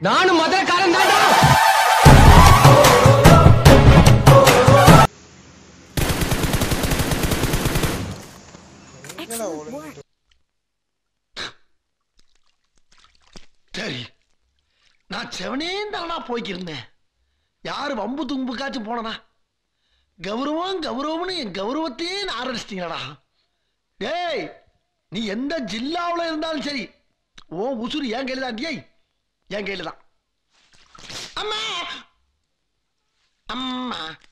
நானும் மதுரக்காரன் தான்டா சரி நான் செவனே தானா போய்க்கிருந்தேன் யாரு வம்பு தும்புக்காச்சும் போனனா கௌரவம் கௌரவம்னு என் கௌரவத்தையே நான் ஆரம்பிச்சிட்டீங்களா டேய் நீ எந்த ஜில்லாவுல இருந்தாலும் சரி ஓ உசுறு என் கையில தான் டேய் என் கையில தான் அம்மா அம்மா